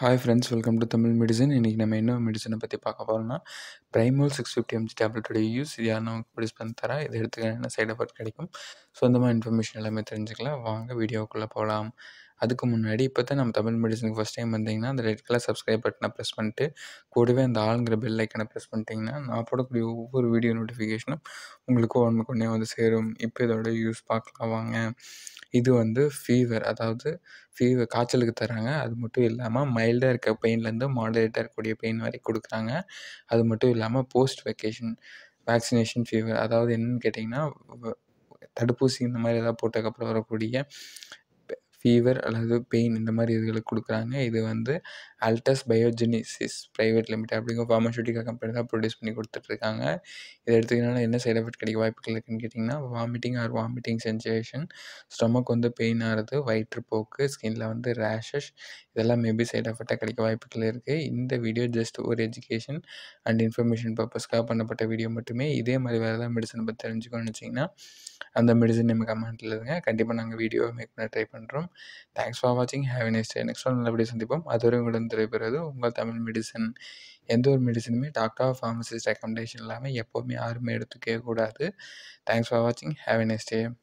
hi friends welcome to Tamil medicine இன்றைக்கி நம்ம என்ன மெடிசனை பற்றி பார்க்க போகிறோம்னா ப்ரைமோல் சிக்ஸ் ஃபிஃப்டி எம்ஜி டேப்லெட்டோட யூஸ் இது யார் நமக்கு ப்ரொடியூஸ் பண்ணி தரா இது எடுத்துக்க என்ன சைடு எஃபெக்ட் கிடைக்கும் சொந்தமாக இன்ஃபர்மேஷன் எல்லாமே தெரிஞ்சுக்கலாம் வாங்க வீடியோக்குள்ளே போகலாம் அதுக்கு முன்னாடி இப்போ தான் நம்ம தமிழ் மெடிசனுக்கு ஃபஸ்ட் டைம் வந்தீங்கன்னா அந்த ரெட் கலர் சப்ஸ்கிரைப் பட்டனை ப்ரெஸ் பண்ணிட்டு கூடவே அந்த ஆளுங்கிற பெல் ஐக்கனை ப்ரெஸ் பண்ணிட்டீங்கன்னா நான் போடக்கூடிய ஒவ்வொரு வீடியோ நோட்டிஃபிகேஷனும் உங்களுக்கு ஒன்றுக்கு ஒன்றே வந்து சேரும் இப்போ இதோட யூஸ் பார்க்கலாம் வாங்க இது வந்து ஃபீவர் அதாவது ஃபீவர் காய்ச்சலுக்கு தராங்க அது மட்டும் இல்லாமல் மைல்டாக இருக்க பெயின்லேருந்து மாடரேட்டாக இருக்கக்கூடிய பெயின் வரைக்கும் கொடுக்குறாங்க அது மட்டும் இல்லாமல் போஸ்ட் வெக்கேஷன் வேக்சினேஷன் ஃபீவர் அதாவது என்னன்னு கேட்டிங்கன்னா வ- தடுப்பூசி இந்த மாதிரி ஏதாவது போட்டதுக்கப்புறம் வரக்கூடிய ஃபீவர் அல்லது பெயின் இந்த மாதிரி இதுகளுக்கு கொடுக்குறாங்க இது வந்து அல்டஸ் பயோஜெனிசிஸ் ப்ரைவேட் லிமிடெட் அப்படிங்கிற ஃபார்மசூட்டிக்கல் கம்பெனி தான் ப்ரொடியூஸ் பண்ணி கொடுத்துட்ருக்காங்க இதை எடுத்துக்கிறனால என்ன சைடு எஃபெக்ட் கிடைக்க வாய்ப்புகள் இருக்குன்னு கேட்டிங்கன்னா vomiting or vomiting sensation stomach வந்து பெயின் ஆகிறது வயிற்றுப்போக்கு ஸ்கின்ல வந்து ரேஷஸ் இதெல்லாம் மேபி சைடு எஃபெக்டாக கிடைக்க வாய்ப்புகள் இருக்குது இந்த வீடியோ ஜஸ்ட் ஒரு எஜுகேஷன் அண்ட் இன்ஃபர்மேஷன் பர்பஸ்க்காக பண்ணப்பட்ட வீடியோ மட்டுமே இதே மாதிரி வேறு ஏதாவது மெடிசனை பற்றி தெரிஞ்சுக்கணும்னு நினச்சிங்கன்னா அந்த மெடிசன் நம்ம கமெண்ட்டில் இருங்க கண்டிப்பாக நாங்கள் வீடியோ மேக் பண்ண ட்ரை பண்ணுறோம் தேங்க்ஸ் ஃபார் வாட்சிங் have next day next one நல்லபடியாக சந்திப்போம் அதுவரை உங்களுடன் திரைப்பெறுவது உங்கள் தமிழ் மெடிசன் எந்த ஒரு மெடிசனுமே டாக்டர் ஃபார்மசிஸ்ட் ரெக்கமெண்டேஷன் இல்லாமல் எப்போவுமே யாருமே எடுத்துக்கவே கூடாது தேங்க்ஸ் ஃபார் வாட்சிங் ஹேவ் நெக்ஸ்ட் டே